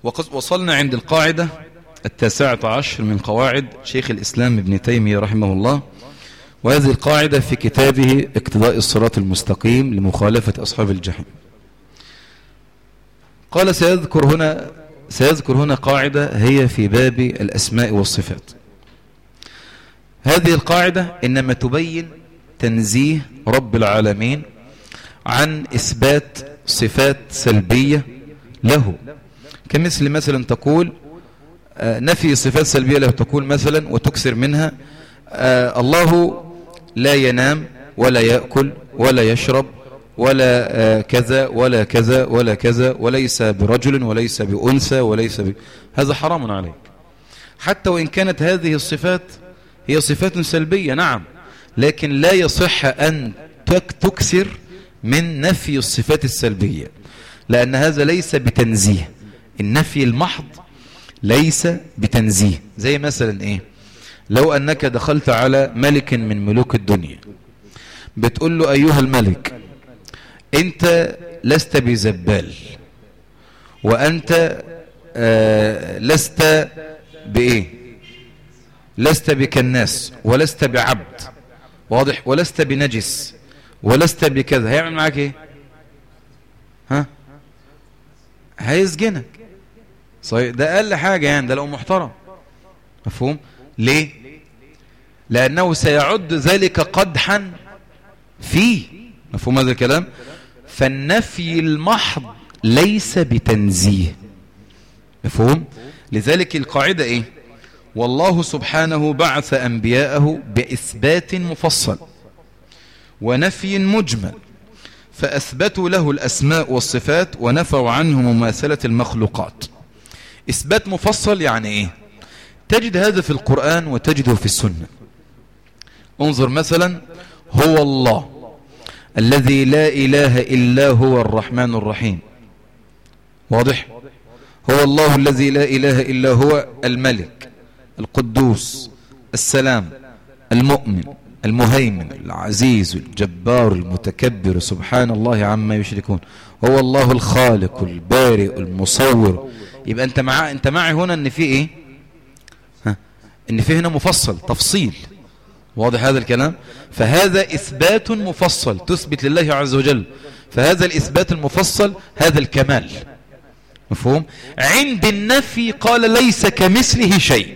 وقد وصلنا عند القاعدة التاسعة عشر من قواعد شيخ الإسلام ابن تيمية رحمه الله وهذه القاعدة في كتابه اقتضاء الصراط المستقيم لمخالفة أصحاب الجحيم قال سيذكر هنا سيذكر هنا قاعدة هي في باب الأسماء والصفات هذه القاعدة إنما تبين تنزيه رب العالمين عن إثبات صفات سلبية له كمثل مثلا تقول نفي صفات سلبية له تقول مثلا وتكسر منها الله لا ينام ولا يأكل ولا يشرب ولا كذا ولا كذا ولا كذا وليس برجل وليس بأنثى وليس ب... هذا حرام عليك حتى وإن كانت هذه الصفات هي صفات سلبية نعم لكن لا يصح أن تكسر من نفي الصفات السلبية لأن هذا ليس بتنزيه النفي المحض ليس بتنزيه زي مثلا ايه لو انك دخلت على ملك من ملوك الدنيا بتقول له ايها الملك انت لست بزبال وانت آه لست بايه لست بكناس ولست بعبد واضح ولست بنجس ولست بكذا هيعمل معاك ايه ها هيسجنك صحيح ده اقل حاجة يعني ده لو محترم مفهوم ليه لانه سيعد ذلك قدحا فيه مفهوم هذا الكلام فالنفي المحض ليس بتنزيه مفهوم لذلك القاعدة ايه والله سبحانه بعث انبياءه باثبات مفصل ونفي مجمل فاثبتوا له الاسماء والصفات ونفوا عنه مماثلة المخلوقات إثبات مفصل يعني إيه تجد هذا في القرآن وتجده في السنة انظر مثلا هو الله الذي لا إله إلا هو الرحمن الرحيم واضح هو الله الذي لا إله إلا هو الملك القدوس السلام المؤمن المهيمن العزيز الجبار المتكبر سبحان الله عما يشركون هو الله الخالق البارئ المصور يبقى انت مع انت معي هنا ان في ايه ها ان في هنا مفصل تفصيل واضح هذا الكلام فهذا اثبات مفصل تثبت لله عز وجل فهذا الاثبات المفصل هذا الكمال مفهوم عند النفي قال ليس كمثله شيء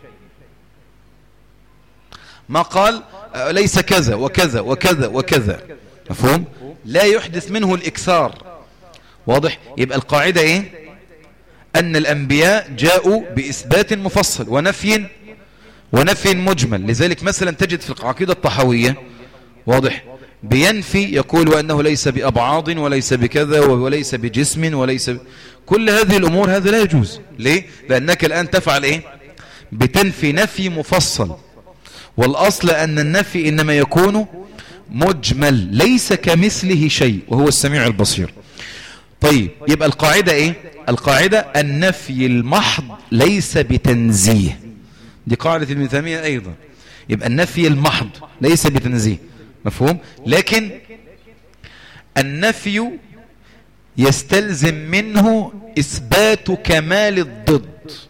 ما قال ليس كذا وكذا وكذا وكذا مفهوم لا يحدث منه الاكثار واضح يبقى القاعدة ايه أن الأنبياء جاءوا بإثبات مفصل ونفي ونفي مجمل لذلك مثلا تجد في العقيدة الطحوية واضح بينفي يقول وأنه ليس بأبعاض وليس بكذا وليس بجسم وليس ب... كل هذه الأمور هذا لا يجوز ليه؟ لأنك الآن تفعل إيه؟ بتنفي نفي مفصل والأصل أن النفي إنما يكون مجمل ليس كمثله شيء وهو السميع البصير طيب يبقى القاعدة ايه القاعدة النفي المحض ليس بتنزيه دي قاعدة ابن تيمية ايضا يبقى النفي المحض ليس بتنزيه مفهوم لكن النفي يستلزم منه اثبات كمال الضد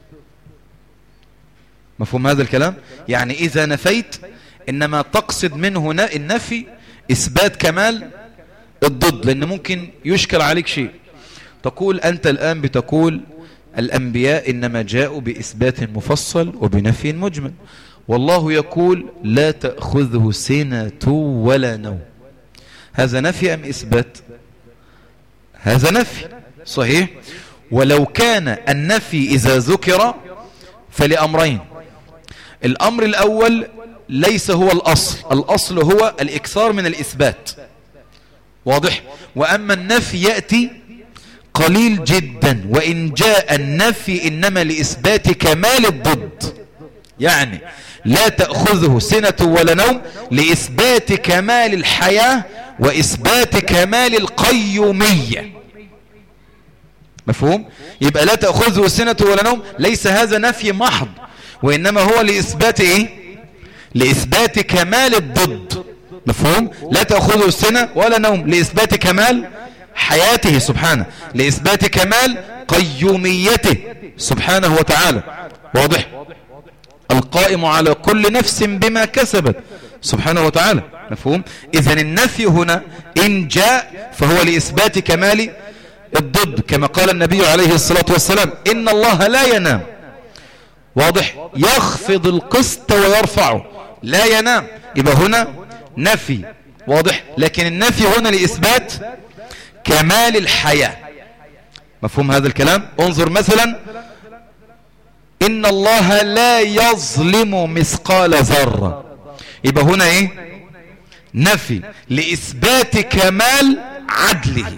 مفهوم هذا الكلام يعني اذا نفيت انما تقصد منه النفي اثبات كمال الضد لان ممكن يشكل عليك شيء تقول أنت الآن بتقول الأنبياء إنما جاءوا بإثبات مفصل وبنفي مجمل والله يقول لا تأخذه سنة ولا نوم هذا نفي أم إثبات هذا نفي صحيح ولو كان النفي إذا ذكر فلأمرين الأمر الأول ليس هو الأصل الأصل هو الإكثار من الإثبات واضح وأما النفي يأتي قليل جدا وإن جاء النفي إنما لإثبات كمال الضد يعني لا تأخذه سنة ولا نوم لإثبات كمال الحياة وإثبات كمال القيومية مفهوم؟ يبقى لا تأخذه سنة ولا نوم ليس هذا نفي محض وإنما هو لإثبات إيه؟ لإثبات كمال الضد مفهوم؟ لا تأخذه سنة ولا نوم لإثبات كمال حياته سبحانه لإثبات كمال قيوميته سبحانه وتعالى واضح القائم على كل نفس بما كسبت سبحانه وتعالى مفهوم إذا النفي هنا إن جاء فهو لإثبات كمال الضد كما قال النبي عليه الصلاة والسلام إن الله لا ينام واضح يخفض القسط ويرفعه لا ينام يبقى هنا نفي واضح لكن النفي هنا لإثبات كمال الحياة مفهوم هذا الكلام انظر مثلا إن الله لا يظلم مثقال ذرة يبقى هنا ايه نفي لإثبات كمال عدله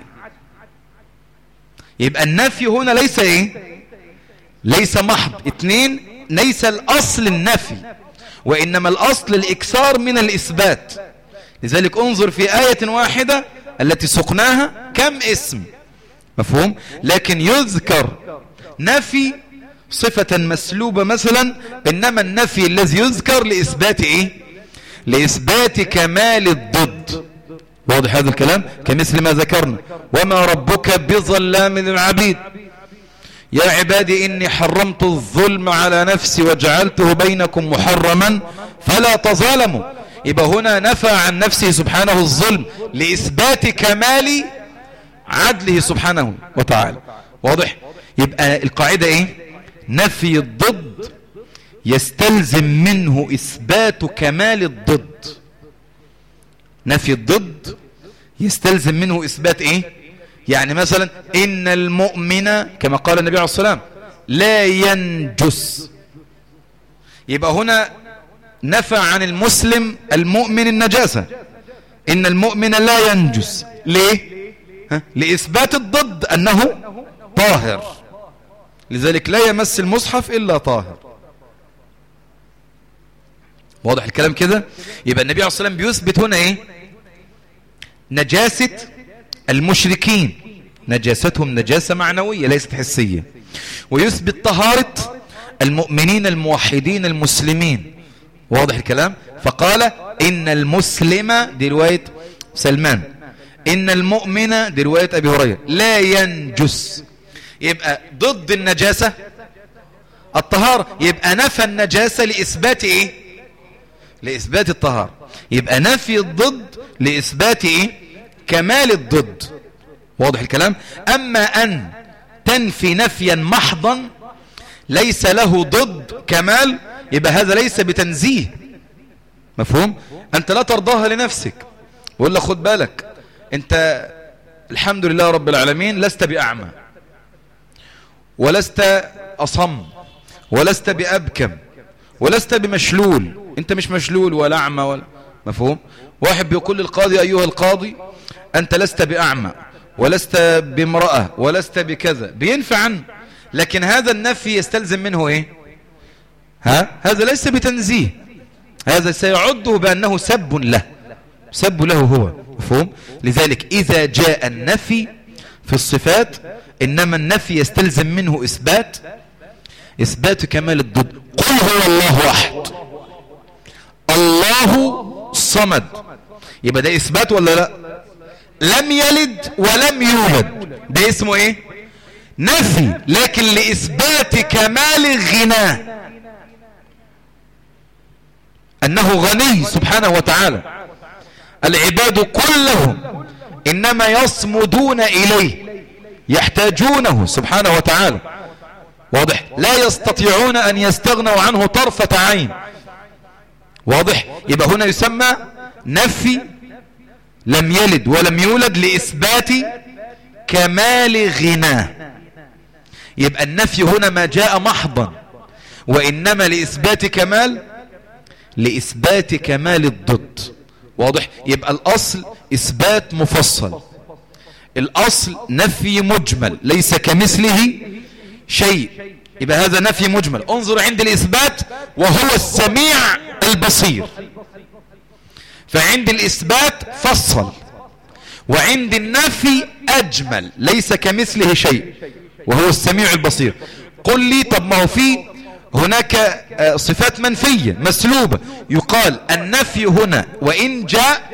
يبقى النفي هنا ليس ايه ليس محض اتنين ليس الأصل النفي وإنما الأصل الإكثار من الإثبات لذلك انظر في آية واحدة التي سقناها كم اسم مفهوم لكن يذكر نفي صفة مسلوبة مثلا إنما النفي الذي يذكر لإثبات إيه لإثبات كمال الضد واضح هذا الكلام كمثل ما ذكرنا وما ربك بظلام للعبيد يا عبادي إني حرمت الظلم على نفسي وجعلته بينكم محرما فلا تظالموا يبقى هنا نفى عن نفسه سبحانه الظلم لإثبات كمال عدله سبحانه وتعالى واضح يبقى القاعدة ايه نفي الضد يستلزم منه إثبات كمال الضد نفي الضد يستلزم منه إثبات إيه يعني مثلا إن المؤمن كما قال النبي عليه الصلاة والسلام لا ينجس يبقى هنا نفى عن المسلم المؤمن النجاسة إن المؤمن لا ينجس ليه ها؟ لإثبات الضد أنه طاهر لذلك لا يمس المصحف إلا طاهر واضح الكلام كده يبقى النبي عليه الصلاة والسلام بيثبت هنا ايه نجاسة المشركين نجاستهم نجاسة معنوية ليست حسية ويثبت طهارة المؤمنين الموحدين المسلمين واضح الكلام فقال إن المسلم دي رواية سلمان إن المؤمن دي رواية أبي هريرة لا ينجس يبقى ضد النجاسة الطهارة يبقى نفى النجاسة لإثبات إيه لإثبات الطهارة يبقى نفي الضد لإثبات إيه كمال الضد واضح الكلام أما أن تنفي نفيا محضا ليس له ضد كمال يبقى هذا ليس بتنزيه مفهوم أنت لا ترضاها لنفسك ولا خد بالك أنت الحمد لله رب العالمين لست بأعمى ولست أصم ولست بأبكم ولست بمشلول انت مش مشلول ولا أعمى ولا مفهوم واحد بيقول للقاضي أيها القاضي أنت لست بأعمى ولست بامرأة ولست بكذا بينفع عنه لكن هذا النفي يستلزم منه ايه ها هذا ليس بتنزيه هذا سيعده بأنه سب له سب له هو مفهوم لذلك إذا جاء النفي في الصفات إنما النفي يستلزم منه إثبات إثبات كمال الضد قل هو الله أحد الله صمد يبقى ده إثبات ولا لا لم يلد ولم يولد ده اسمه ايه نفي لكن لإثبات كمال غناه أنه غني سبحانه وتعالى العباد كلهم إنما يصمدون إليه يحتاجونه سبحانه وتعالى واضح لا يستطيعون أن يستغنوا عنه طرفة عين واضح يبقى هنا يسمى نفي لم يلد ولم يولد لإثبات كمال غناه يبقى النفي هنا ما جاء محضا وإنما لإثبات كمال لإثبات كمال الضد واضح يبقى الأصل إثبات مفصل الأصل نفي مجمل ليس كمثله شيء يبقى هذا نفي مجمل انظر عند الإثبات وهو السميع البصير فعند الإثبات فصل وعند النفي أجمل ليس كمثله شيء وهو السميع البصير قل لي طب ما هو في هناك صفات منفية مسلوبة يقال النفي هنا وإن جاء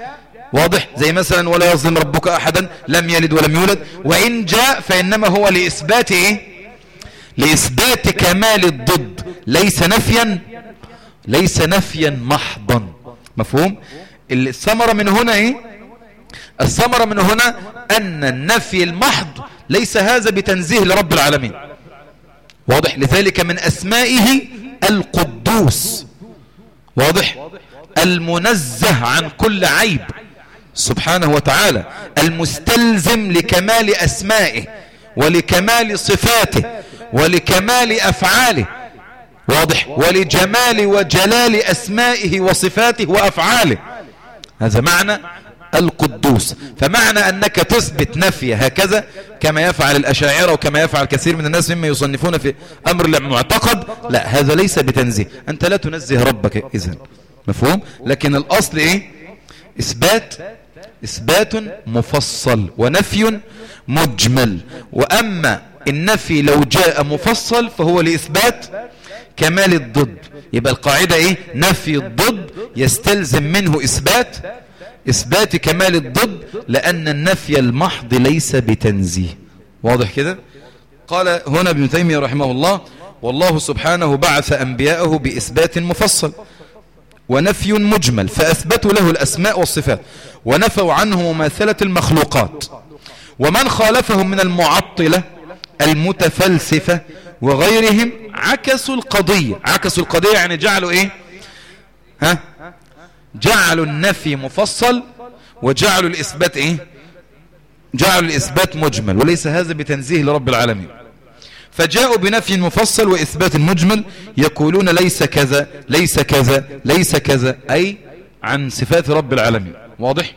واضح زي مثلا ولا يظلم ربك أحدا لم يلد ولم يولد وإن جاء فإنما هو لإثبات إيه لإثبات كمال الضد ليس نفيا ليس نفيا محضا مفهوم الثمرة من هنا إيه الثمرة من هنا أن النفي المحض ليس هذا بتنزيه لرب العالمين واضح لذلك من أسمائه القدوس واضح المنزه عن كل عيب سبحانه وتعالى المستلزم لكمال أسمائه ولكمال صفاته ولكمال أفعاله واضح ولجمال وجلال أسمائه وصفاته وأفعاله هذا معنى القدوس فمعنى أنك تثبت نفي هكذا كما يفعل الأشاعرة وكما يفعل كثير من الناس مما يصنفون في أمر المعتقد لا هذا ليس بتنزيه أنت لا تنزه ربك إذن مفهوم لكن الأصل إيه إثبات إثبات مفصل ونفي مجمل وأما النفي لو جاء مفصل فهو لإثبات كمال الضد يبقى القاعدة إيه نفي الضد يستلزم منه إثبات إثبات كمال الضد لأن النفي المحض ليس بتنزيه واضح كده قال هنا ابن تيمية رحمه الله والله سبحانه بعث أنبياءه بإثبات مفصل ونفي مجمل فأثبتوا له الأسماء والصفات ونفوا عنه مماثلة المخلوقات ومن خالفهم من المعطلة المتفلسفة وغيرهم عكسوا القضية عكسوا القضية يعني جعلوا ايه ها جعلوا النفي مفصل وجعلوا الإثبات ايه جعلوا الإثبات مجمل وليس هذا بتنزيه لرب العالمين فجاءوا بنفي مفصل وإثبات مجمل يقولون ليس كذا ليس كذا ليس كذا أي عن صفات رب العالمين واضح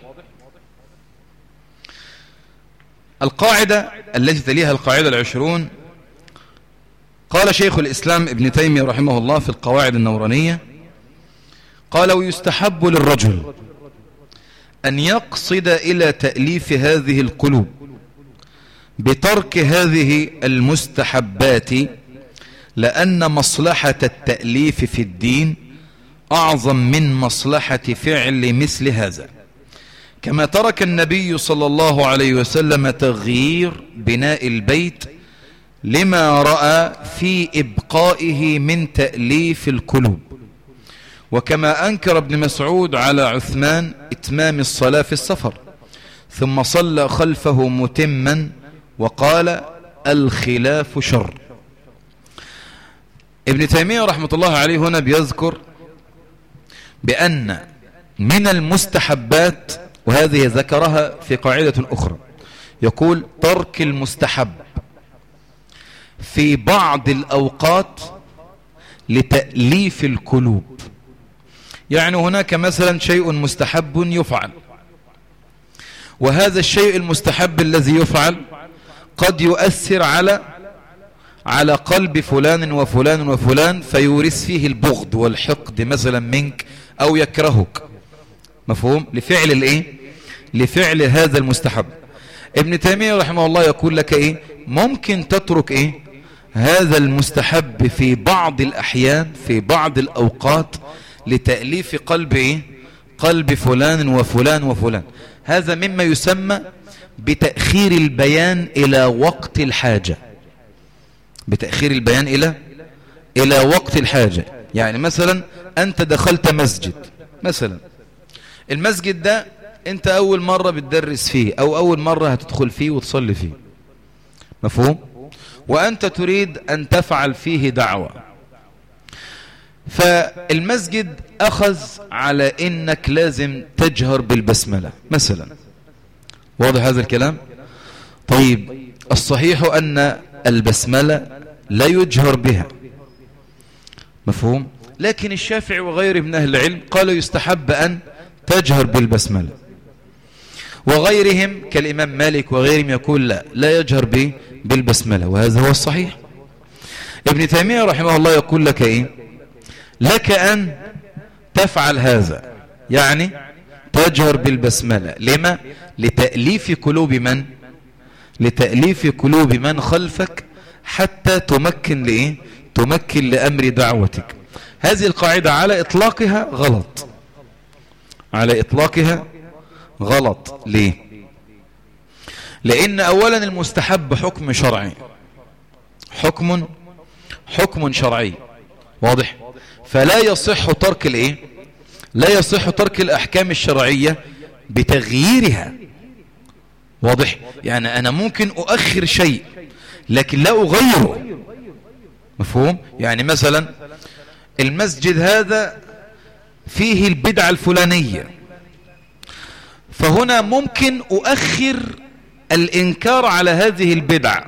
القاعدة التي تليها القاعدة العشرون قال شيخ الإسلام ابن تيمية رحمه الله في القواعد النورانية قال ويستحب للرجل أن يقصد إلى تأليف هذه القلوب بترك هذه المستحبات لأن مصلحة التأليف في الدين أعظم من مصلحة فعل مثل هذا كما ترك النبي صلى الله عليه وسلم تغيير بناء البيت لما رأى في إبقائه من تأليف القلوب وكما أنكر ابن مسعود على عثمان إتمام الصلاة في السفر ثم صلى خلفه متما وقال الخلاف شر ابن تيمية رحمة الله عليه هنا بيذكر بأن من المستحبات وهذه ذكرها في قاعدة أخرى يقول ترك المستحب في بعض الأوقات لتأليف القلوب يعني هناك مثلا شيء مستحب يفعل وهذا الشيء المستحب الذي يفعل قد يؤثر على على قلب فلان وفلان وفلان فيورث فيه البغض والحقد مثلا منك أو يكرهك مفهوم لفعل الايه لفعل هذا المستحب ابن تيمية رحمه الله يقول لك ايه ممكن تترك ايه هذا المستحب في بعض الأحيان في بعض الأوقات لتأليف قلب إيه؟ قلب فلان وفلان وفلان هذا مما يسمى بتأخير البيان إلى وقت الحاجة بتأخير البيان إلى إلى وقت الحاجة يعني مثلا أنت دخلت مسجد مثلا المسجد ده أنت أول مرة بتدرس فيه أو أول مرة هتدخل فيه وتصلي فيه مفهوم؟ وأنت تريد أن تفعل فيه دعوة فالمسجد أخذ على إنك لازم تجهر بالبسملة مثلا واضح هذا الكلام طيب الصحيح أن البسملة لا يجهر بها مفهوم لكن الشافعي وغيره من أهل العلم قالوا يستحب أن تجهر بالبسملة وغيرهم كالإمام مالك وغيرهم يقول لا لا يجهر به بالبسملة وهذا هو الصحيح ابن تيمية رحمه الله يقول لك إيه لك أن تفعل هذا يعني تجهر بالبسملة لما لتأليف قلوب من لتأليف قلوب من خلفك حتى تمكن لإيه تمكن لأمر دعوتك هذه القاعدة على إطلاقها غلط على إطلاقها غلط ليه لان اولا المستحب حكم شرعي حكم حكم شرعي واضح فلا يصح ترك الايه لا يصح ترك الاحكام الشرعية بتغييرها واضح يعني انا ممكن اؤخر شيء لكن لا اغيره مفهوم يعني مثلا المسجد هذا فيه البدعة الفلانية فهنا ممكن أؤخر الإنكار على هذه البدعة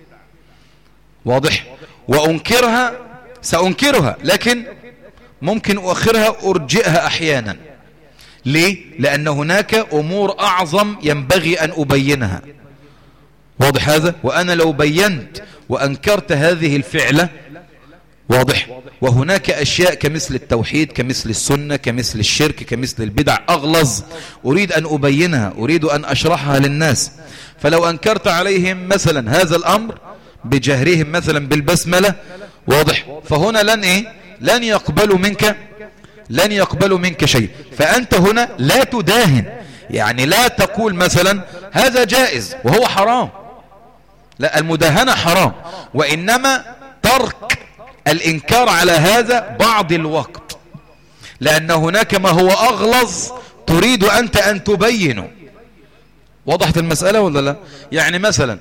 واضح وأنكرها سأنكرها لكن ممكن أؤخرها أرجئها أحيانا ليه؟ لأن هناك أمور أعظم ينبغي أن أبينها واضح هذا وأنا لو بينت وأنكرت هذه الفعلة واضح وهناك أشياء كمثل التوحيد كمثل السنة كمثل الشرك كمثل البدع أغلظ أريد أن أبينها أريد أن أشرحها للناس فلو أنكرت عليهم مثلا هذا الأمر بجهرهم مثلا بالبسملة واضح فهنا لن إيه لن يقبلوا منك لن يقبلوا منك شيء فأنت هنا لا تداهن يعني لا تقول مثلا هذا جائز وهو حرام لا المداهنة حرام وإنما ترك الإنكار على هذا بعض الوقت لأن هناك ما هو أغلظ تريد أنت أن تبينه وضحت المسألة ولا لا يعني مثلا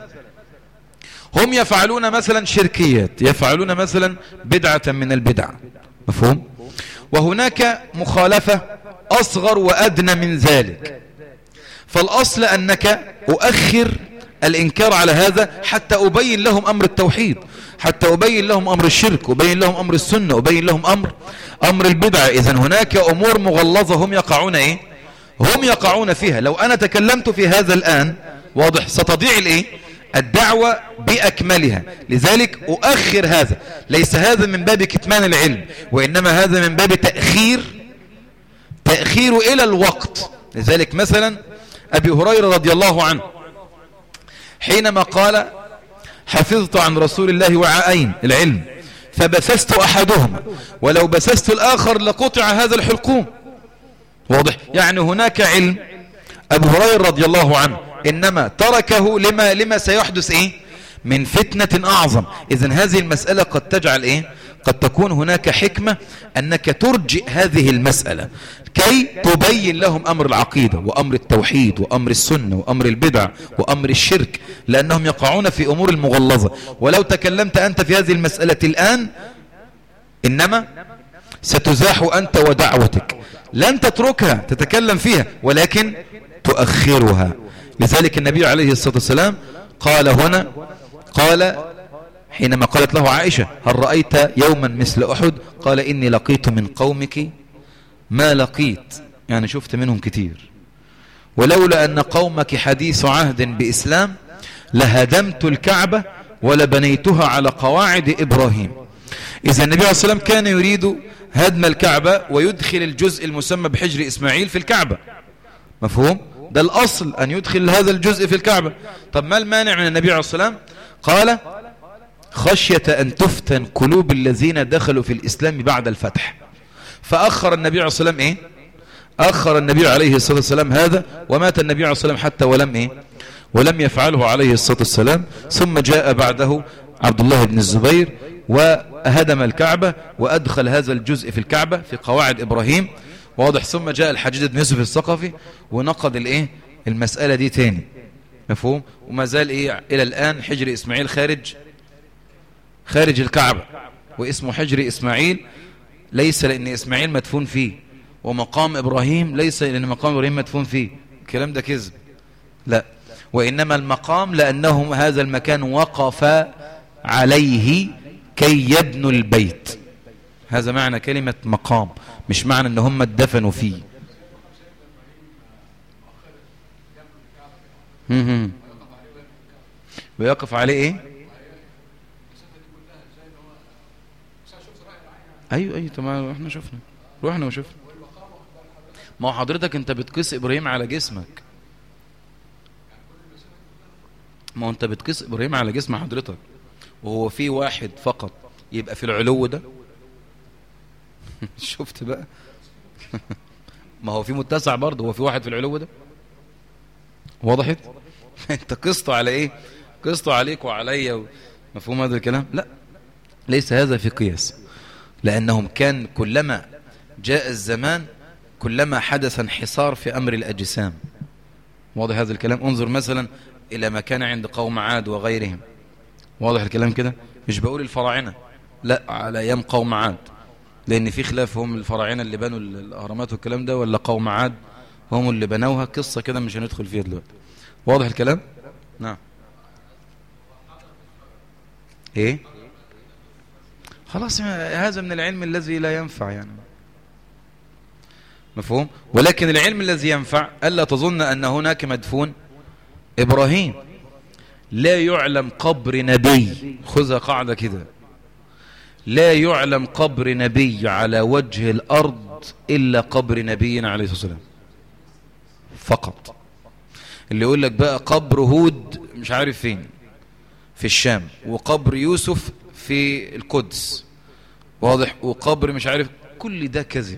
هم يفعلون مثلا شركيات يفعلون مثلا بدعة من البدع مفهوم وهناك مخالفة أصغر وأدنى من ذلك فالأصل أنك أؤخر الإنكار على هذا حتى أبين لهم أمر التوحيد حتى أبين لهم أمر الشرك أبين لهم أمر السنة أبين لهم أمر أمر البدعة إذا هناك أمور مغلظة هم يقعون إيه هم يقعون فيها لو أنا تكلمت في هذا الآن واضح ستضيع الإيه الدعوة بأكملها لذلك أؤخر هذا ليس هذا من باب كتمان العلم وإنما هذا من باب تأخير تأخير إلى الوقت لذلك مثلا أبي هريرة رضي الله عنه حينما قال حفظت عن رسول الله وعاءين العلم فبسست أحدهما ولو بسست الآخر لقطع هذا الحلقوم واضح يعني هناك علم أبو هريرة رضي الله عنه إنما تركه لما, لما سيحدث إيه من فتنة أعظم إذن هذه المسألة قد تجعل إيه قد تكون هناك حكمة أنك ترجئ هذه المسألة كي تبين لهم أمر العقيدة وأمر التوحيد وأمر السنة وأمر البدع وأمر الشرك لأنهم يقعون في أمور المغلظة ولو تكلمت أنت في هذه المسألة الآن إنما ستزاح أنت ودعوتك لن تتركها تتكلم فيها ولكن تؤخرها لذلك النبي عليه الصلاة والسلام قال هنا قال حينما قالت له عائشة هل رأيت يوما مثل أحد قال إني لقيت من قومك ما لقيت يعني شفت منهم كتير ولولا أن قومك حديث عهد بإسلام لهدمت الكعبة ولبنيتها على قواعد إبراهيم إذا النبي عليه الصلاة والسلام كان يريد هدم الكعبة ويدخل الجزء المسمى بحجر إسماعيل في الكعبة مفهوم؟ ده الأصل أن يدخل هذا الجزء في الكعبة طب ما المانع من النبي عليه الصلاة والسلام قال خشية أن تفتن قلوب الذين دخلوا في الإسلام بعد الفتح فأخر النبي عليه الصلاة والسلام إيه أخر النبي عليه الصلاة والسلام هذا ومات النبي عليه الصلاة والسلام حتى ولم إيه ولم يفعله عليه الصلاة والسلام ثم جاء بعده عبد الله بن الزبير وهدم الكعبة وأدخل هذا الجزء في الكعبة في قواعد إبراهيم واضح ثم جاء الحجاج بن يوسف الثقفي ونقض الايه المسألة دي تاني مفهوم وما زال ايه الى الان حجر اسماعيل خارج خارج الكعبة واسمه حجر اسماعيل ليس لان اسماعيل مدفون فيه ومقام ابراهيم ليس لان مقام ابراهيم مدفون فيه الكلام ده كذب لا وانما المقام لانهم هذا المكان وقف عليه كي يبنوا البيت هذا معنى كلمة مقام مش معنى ان هم اتدفنوا فيه ويقف عليه ايه ايوه ايوه طب احنا شفنا روحنا وشفنا ما هو حضرتك انت بتقيس ابراهيم على جسمك ما هو انت بتقيس ابراهيم على جسم حضرتك وهو في واحد فقط يبقى في العلو ده شفت بقى ما هو في متسع برضه هو في واحد في العلو ده وضحت انت قسطوا على ايه قسطوا عليك وعلي و... مفهوم هذا الكلام لا ليس هذا في قياس لأنهم كان كلما جاء الزمان كلما حدث انحصار في أمر الأجسام واضح هذا الكلام انظر مثلا إلى ما كان عند قوم عاد وغيرهم واضح الكلام كده مش بقول الفراعنة لا على أيام قوم عاد لأن في خلاف هم الفراعنة اللي بنوا الأهرامات والكلام ده ولا قوم عاد هم اللي بنوها قصة كده مش هندخل فيها دلوقتي واضح الكلام نعم ايه خلاص هذا من العلم الذي لا ينفع يعني مفهوم ولكن العلم الذي ينفع ألا تظن أن هناك مدفون إبراهيم لا يعلم قبر نبي خذها قاعدة كده لا يعلم قبر نبي على وجه الأرض إلا قبر نبينا عليه الصلاة والسلام فقط اللي يقول لك بقى قبر هود مش عارف فين في الشام وقبر يوسف في القدس واضح وقبر مش عارف كل ده كذب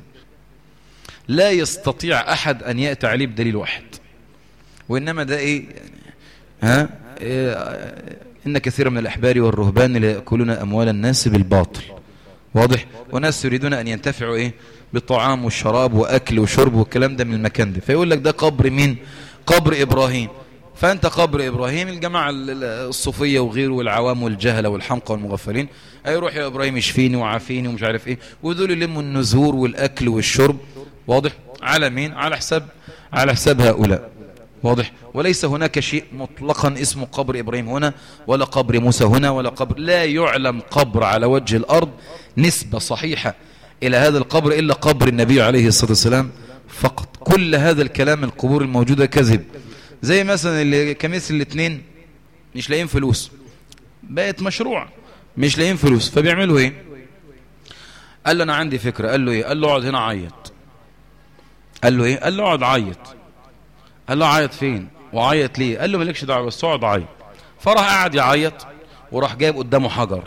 لا يستطيع أحد أن يأتي عليه بدليل واحد وإنما ده إيه يعني ها إيه إن كثير من الأحبار والرهبان ليأكلون أموال الناس بالباطل واضح وناس يريدون أن ينتفعوا إيه بالطعام والشراب وأكل وشرب والكلام ده من المكان ده فيقول لك ده قبر مين قبر إبراهيم فأنت قبر إبراهيم الجماعة الصوفية وغيره والعوام والجهلة والحمقى والمغفلين هيروح يا إبراهيم يشفيني وعافيني ومش عارف إيه ودول يلموا النزور والأكل والشرب واضح على مين على حساب على حساب هؤلاء واضح وليس هناك شيء مطلقا اسمه قبر إبراهيم هنا ولا قبر موسى هنا ولا قبر لا يعلم قبر على وجه الأرض نسبة صحيحة إلى هذا القبر إلا قبر النبي عليه الصلاة والسلام فقط كل هذا الكلام القبور الموجودة كذب زي مثلا اللي كمثل الاثنين مش لاقيين فلوس بقت مشروع مش لاقيين فلوس فبيعملوا ايه قال له انا عندي فكرة قال له ايه قال له اقعد هنا عيط قال له ايه قال له اقعد عيط قال له عيط فين وعيط ليه قال له مالكش دعوه بس اقعد عيط فراح قاعد يعيط وراح جايب قدامه حجر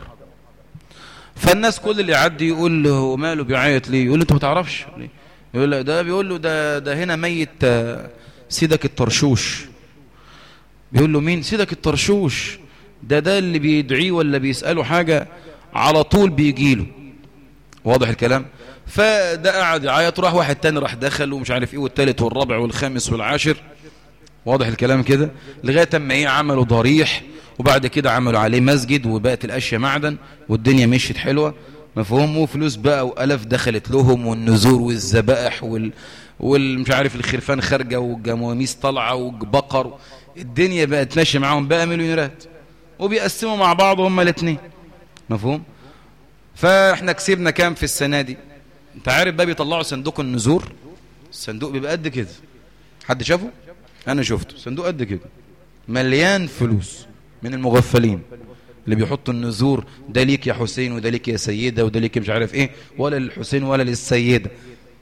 فالناس كل اللي يعدي يقول له ماله بيعيط ليه يقول له انت ما تعرفش يقول له ده بيقول له ده ده هنا ميت سيدك الطرشوش بيقول له مين سيدك الطرشوش ده ده اللي بيدعيه ولا بيسأله حاجة على طول بيجيله واضح الكلام فده قاعد يعيط راح واحد تاني راح دخل ومش عارف ايه والتالت والرابع والخامس والعاشر واضح الكلام كده لغايه اما ايه عملوا ضريح وبعد كده عملوا عليه مسجد وبقت الاشياء معدن والدنيا مشيت حلوه مفهوم وفلوس بقى والاف دخلت لهم والنزور والذبائح وال والمش عارف الخرفان خارجه والجواميس طالعه وبقر الدنيا بقت ماشيه معاهم بقى مليونيرات وبيقسموا مع بعض هما الاثنين مفهوم فاحنا كسبنا كام في السنه دي انت عارف بقى بيطلعوا صندوق النزور الصندوق بيبقى قد كده حد شافه انا شفته صندوق قد كده مليان فلوس من المغفلين اللي بيحطوا النزور ده ليك يا حسين وده ليك يا سيدة وده ليك مش عارف ايه ولا للحسين ولا للسيدة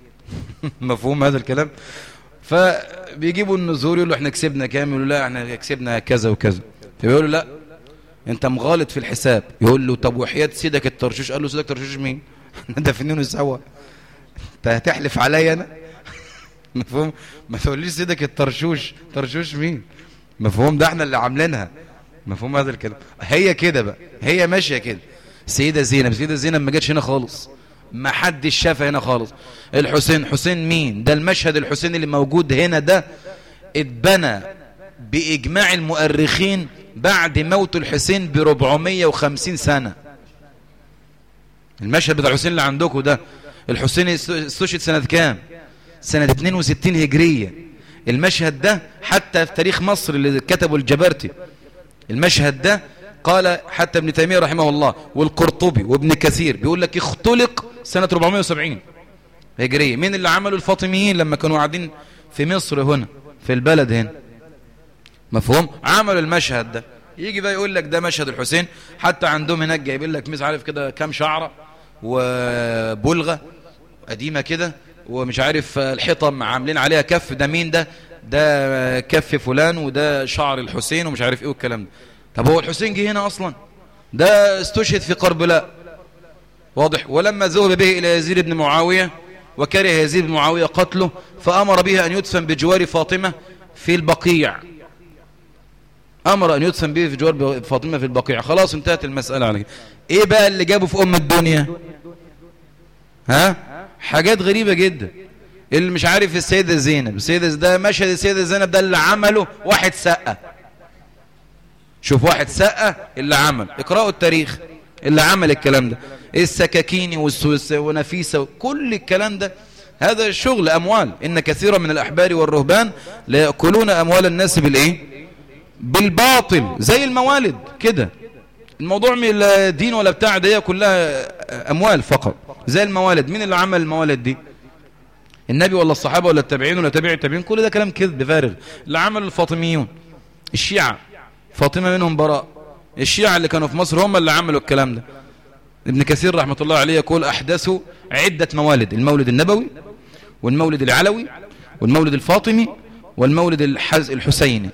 مفهوم هذا الكلام فبيجيبوا النزور يقولوا احنا كسبنا كام يقولوا لا احنا كسبنا كذا وكذا فيقولوا لا انت مغالط في الحساب يقول له طب وحياة سيدك الترشوش قال له سيدك الترشوش مين دفنينه سوا انت هتحلف عليا انا مفهوم ما تقوليش سيدك الترشوش ترشوش مين مفهوم ده احنا اللي عاملينها مفهوم هذا الكلام هي كده بقى هي ماشيه كده سيده زينب سيده زينب ما جاتش هنا خالص ما حدش شافها هنا خالص الحسين حسين مين ده المشهد الحسين اللي موجود هنا ده اتبنى باجماع المؤرخين بعد موت الحسين ب 450 سنه المشهد بتاع الحسين اللي عندكم ده الحسين استشهد سنة كام سنة 62 هجرية المشهد ده حتى في تاريخ مصر اللي كتبه الجبرتي المشهد ده قال حتى ابن تيمية رحمه الله والقرطبي وابن كثير بيقول لك اختلق سنة 470 هجرية مين اللي عملوا الفاطميين لما كانوا قاعدين في مصر هنا في البلد هنا مفهوم عملوا المشهد ده يجي بقى يقول لك ده مشهد الحسين حتى عندهم هناك جايبين لك مش عارف كده كام شعره وبلغة قديمة كده ومش عارف الحيطة عاملين عليها كف ده مين ده ده كف فلان وده شعر الحسين ومش عارف ايه والكلام ده طب هو الحسين جه هنا اصلا ده استشهد في قربلاء واضح ولما ذهب به الى يزيد بن معاوية وكره يزيد بن معاوية قتله فامر به ان يدفن بجوار فاطمة في البقيع أمر أن يدفن به في جوار فاطمة في البقيع خلاص انتهت المسألة على كده إيه بقى اللي جابه في أم الدنيا ها حاجات غريبة جدا اللي مش عارف السيدة زينب السيدة ده مشهد السيدة زينب ده اللي عمله واحد سقة شوف واحد سقة اللي عمل اقرأوا التاريخ اللي عمل الكلام ده السكاكيني ونفيسة كل الكلام ده هذا شغل أموال إن كثيرا من الأحبار والرهبان لا يأكلون أموال الناس بالإيه بالباطل زي الموالد كده الموضوع من الدين ولا بتاع ده كلها أموال فقط زي الموالد مين اللي عمل الموالد دي النبي ولا الصحابة ولا التابعين ولا تابع التابعين كل ده كلام كذب فارغ اللي عمل الفاطميون الشيعة فاطمة منهم براء الشيعة اللي كانوا في مصر هم اللي عملوا الكلام ده ابن كثير رحمة الله عليه يقول أحدثوا عدة موالد المولد النبوي والمولد العلوي والمولد الفاطمي والمولد الحز الحسيني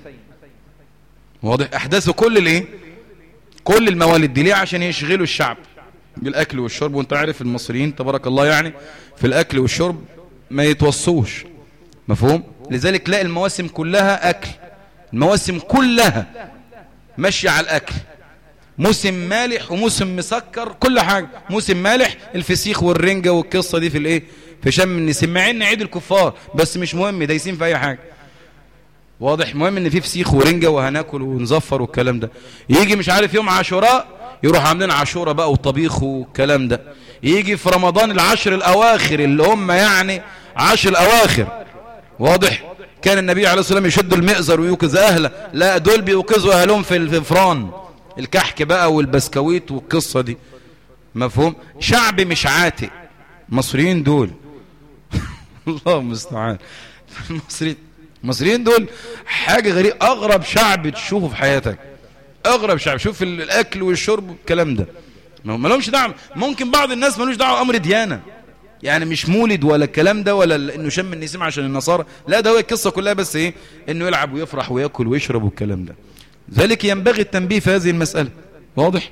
واضح أحدثوا كل الايه كل الموالد دي ليه عشان يشغلوا الشعب بالأكل والشرب وانت عارف المصريين تبارك الله يعني في الأكل والشرب ما يتوصوش مفهوم لذلك لا المواسم كلها أكل المواسم كلها ماشية على الأكل موسم مالح وموسم مسكر كل حاجة موسم مالح الفسيخ والرنجة والقصة دي في الايه في شم النسيم مع ان عيد الكفار بس مش مهم دايسين في اي حاجة واضح مهم ان في فسيخ ورنجة وهناكل ونزفر والكلام ده يجي مش عارف يوم عاشوراء يروح عاملين عاشوراء بقى وطبيخ والكلام ده يجي في رمضان العشر الاواخر اللي هم يعني عشر الاواخر واضح كان النبي عليه الصلاة والسلام يشد المئزر ويوكز اهله لا دول بيوكزوا اهلهم في الفران الكحك بقى والبسكويت والقصة دي مفهوم شعب مش عاتق مصريين دول الله المستعان المصريين المصريين دول حاجة غريبة اغرب شعب تشوفه في حياتك اغرب شعب شوف الاكل والشرب والكلام ده ما لهمش دعم ممكن بعض الناس ملوش دعوه امر ديانه يعني مش مولد ولا الكلام ده ولا انه شم النسيم عشان النصارى لا ده هو القصه كلها بس ايه انه يلعب ويفرح وياكل ويشرب والكلام ده ذلك ينبغي التنبيه في هذه المسألة واضح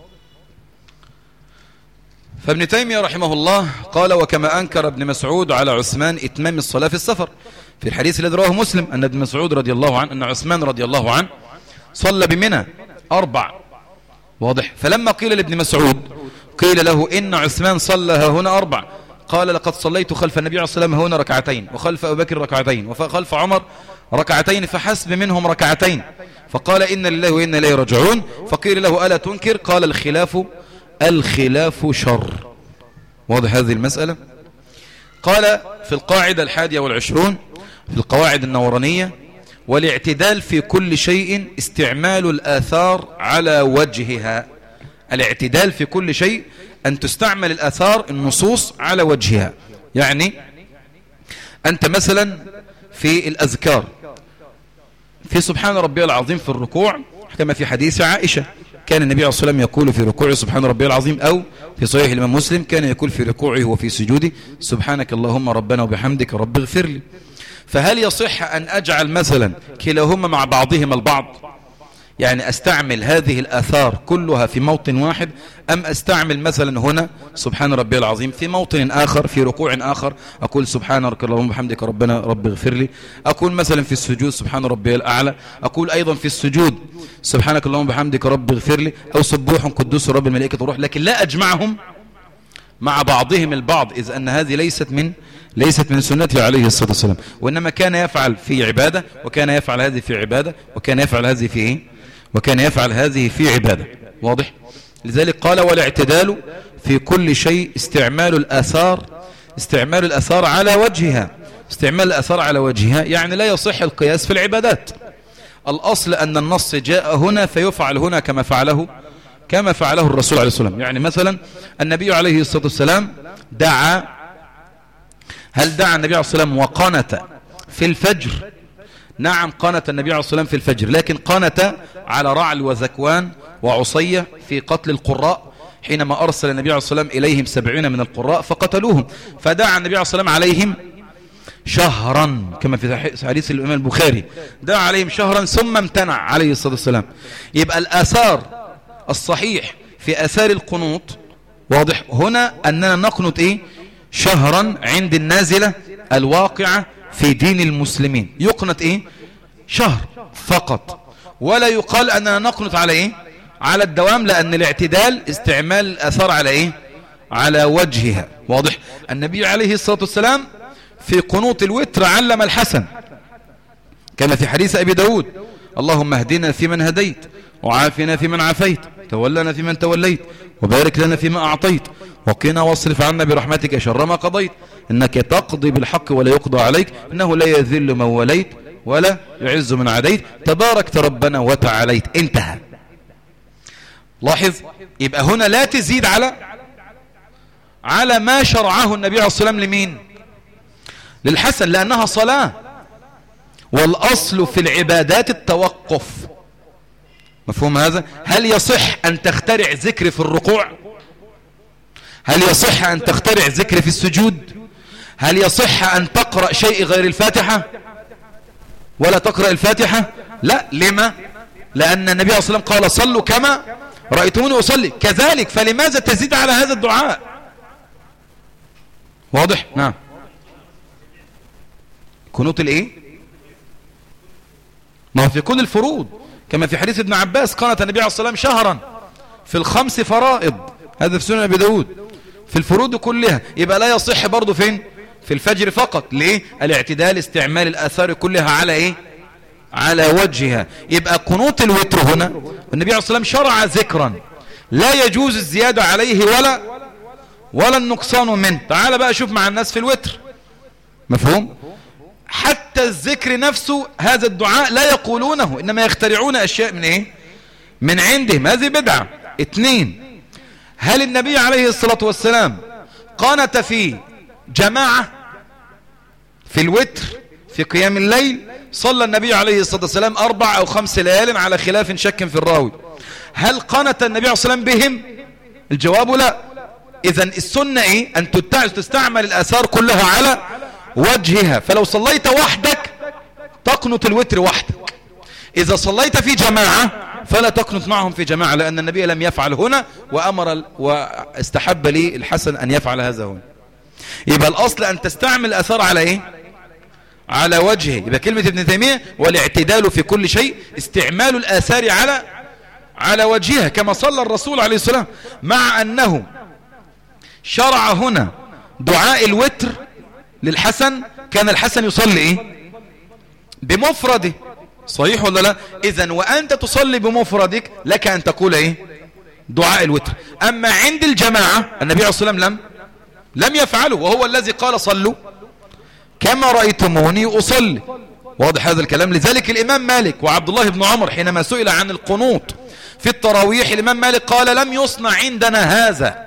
فابن تيمية رحمه الله قال وكما أنكر ابن مسعود على عثمان إتمام الصلاة في السفر في الحديث الذي رواه مسلم أن ابن مسعود رضي الله عنه أن عثمان رضي الله عنه صلى بمنى أربع واضح فلما قيل لابن مسعود قيل له إن عثمان صلى هنا أربع قال لقد صليت خلف النبي عليه الصلاة والسلام هنا ركعتين وخلف أبو بكر ركعتين وخلف عمر ركعتين فحسب منهم ركعتين فقال إن لله وإن إليه رجعون فقيل له ألا تنكر قال الخلاف الخلاف شر واضح هذه المسألة قال في القاعدة الحادية والعشرون في القواعد النورانية والاعتدال في كل شيء استعمال الآثار على وجهها الاعتدال في كل شيء أن تستعمل الآثار النصوص على وجهها يعني أنت مثلا في الأذكار في سبحان ربي العظيم في الركوع كما في حديث عائشة كان النبي عليه الصلاة والسلام يقول في ركوعه سبحان ربي العظيم أو في صحيح الإمام مسلم كان يقول في ركوعه وفي سجوده سبحانك اللهم ربنا وبحمدك رب اغفر لي فهل يصح أن أجعل مثلا كلاهما مع بعضهما البعض يعني أستعمل هذه الآثار كلها في موطن واحد أم أستعمل مثلا هنا سبحان ربي العظيم في موطن آخر في ركوع آخر أقول سبحان ربك اللهم وبحمدك ربنا رب اغفر لي أقول مثلا في السجود سبحان ربي الأعلى أقول أيضا في السجود سبحانك اللهم وبحمدك رب اغفر لي أو سبوح قدوس رب الملائكة روح لكن لا أجمعهم مع بعضهم البعض إذ أن هذه ليست من ليست من سنته عليه الصلاة والسلام وإنما كان يفعل في عبادة وكان يفعل هذه في عبادة وكان يفعل هذه في إيه وكان يفعل هذه في عبادة واضح لذلك قال والاعتدال في كل شيء استعمال الأثار استعمال الأثار على وجهها استعمال الأثار على وجهها يعني لا يصح القياس في العبادات الأصل أن النص جاء هنا فيفعل هنا كما فعله كما فعله الرسول عليه الصلاة والسلام يعني مثلا النبي عليه الصلاة والسلام دعا هل دعا النبي عليه الصلاة والسلام وقنت في الفجر نعم قنت النبي عليه الصلاة والسلام في الفجر لكن قنت على رعل وذكوان وعصية في قتل القراء حينما أرسل النبي عليه الصلاة والسلام إليهم سبعين من القراء فقتلوهم فدعا النبي عليه الصلاة والسلام عليهم شهرا كما في حديث الإمام البخاري دعا عليهم شهرا ثم امتنع عليه الصلاة والسلام يبقى الآثار الصحيح في آثار القنوط واضح هنا أننا نقنط إيه شهرا عند النازلة الواقعة في دين المسلمين يقنط إيه شهر فقط ولا يقال أننا نقنط على إيه على الدوام لأن الاعتدال استعمال الأثار على إيه على وجهها واضح النبي عليه الصلاة والسلام في قنوط الوتر علم الحسن كما في حديث أبي داود اللهم اهدنا فيمن هديت وعافنا فيمن عافيت تولنا فيمن توليت وبارك لنا فيما أعطيت وقنا واصرف عنا برحمتك شر ما قضيت إنك تقضي بالحق ولا يقضى عليك إنه لا يذل من وليت ولا يعز من عديت تباركت ربنا وتعاليت انتهى لاحظ يبقى هنا لا تزيد على على ما شرعه النبي عليه الصلاة والسلام لمين للحسن لأنها صلاة والأصل في العبادات التوقف مفهوم هذا هل يصح أن تخترع ذكر في الركوع هل يصح أن تخترع ذكر في السجود هل يصح أن تقرأ شيء غير الفاتحة ولا تقرأ الفاتحة لا لما لأن النبي صلى الله عليه وسلم قال صلوا كما رأيتموني أصلي كذلك فلماذا تزيد على هذا الدعاء واضح نعم كنوت الايه ما هو في كل الفروض كما في حديث ابن عباس قالت النبي عليه الصلاة والسلام شهرا في الخمس فرائض هذا في سنن ابي داود في الفروض كلها يبقى لا يصح برضه فين في الفجر فقط ليه الاعتدال استعمال الاثار كلها على ايه على وجهها يبقى قنوت الوتر هنا النبي عليه الصلاة والسلام شرع ذكرا لا يجوز الزيادة عليه ولا ولا النقصان منه تعال بقى شوف مع الناس في الوتر مفهوم حتى الذكر نفسه هذا الدعاء لا يقولونه إنما يخترعون أشياء من إيه من عندهم هذه بدعة اثنين هل النبي عليه الصلاة والسلام قانت في جماعة في الوتر في قيام الليل صلى النبي عليه الصلاة والسلام أربع أو خمس ليال على خلاف شك في الراوي هل قانت النبي عليه الصلاة والسلام بهم الجواب لا إذا السنة إيه أن تستعمل الآثار كلها على وجهها فلو صليت وحدك تقنط الوتر وحدك إذا صليت في جماعة فلا تقنط معهم في جماعة لأن النبي لم يفعل هنا وأمر واستحب لي الحسن أن يفعل هذا هنا يبقى الأصل أن تستعمل الأثار على إيه على وجهه يبقى كلمة ابن تيمية والاعتدال في كل شيء استعمال الآثار على على وجهها كما صلى الرسول عليه السلام مع أنه شرع هنا دعاء الوتر للحسن كان الحسن يصلي ايه بمفرده صحيح ولا لا اذا وانت تصلي بمفردك لك ان تقول ايه دعاء الوتر اما عند الجماعة النبي عليه الصلاة والسلام لم لم يفعله وهو الذي قال صلوا كما رأيتموني أصلي واضح هذا الكلام لذلك الإمام مالك وعبد الله بن عمر حينما سئل عن القنوط في التراويح الإمام مالك قال لم يصنع عندنا هذا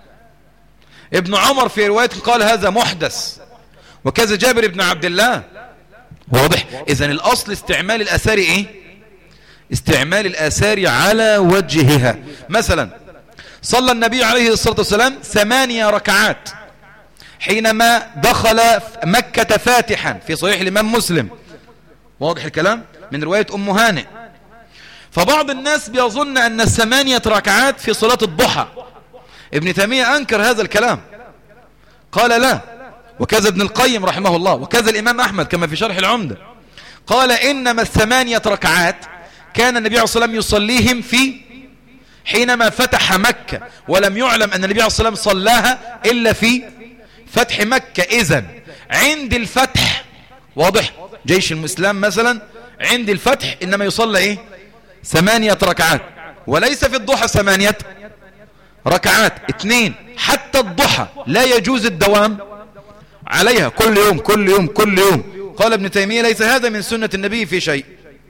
ابن عمر في رواية قال هذا محدث وكذا جابر بن عبد الله واضح إذا الأصل استعمال الأثار إيه استعمال الآثار على وجهها مثلا صلى النبي عليه الصلاة والسلام ثمانية ركعات حينما دخل مكة فاتحا في صحيح الإمام مسلم واضح الكلام من رواية أم هانئ فبعض الناس بيظن أن الثمانية ركعات في صلاة الضحى ابن تيمية أنكر هذا الكلام قال لا وكذا ابن القيم رحمه الله وكذا الإمام أحمد كما في شرح العمدة قال إنما الثمانية ركعات كان النبي عليه الصلاة والسلام يصليهم في حينما فتح مكة ولم يعلم أن النبي عليه الصلاة والسلام صلاها إلا في فتح مكة إذا عند الفتح واضح جيش الإسلام مثلا عند الفتح إنما يصلى إيه ثمانية ركعات وليس في الضحى ثمانية ركعات اثنين حتى الضحى لا يجوز الدوام عليها كل يوم كل يوم كل يوم قال ابن تيمية ليس هذا من سنة النبي في شيء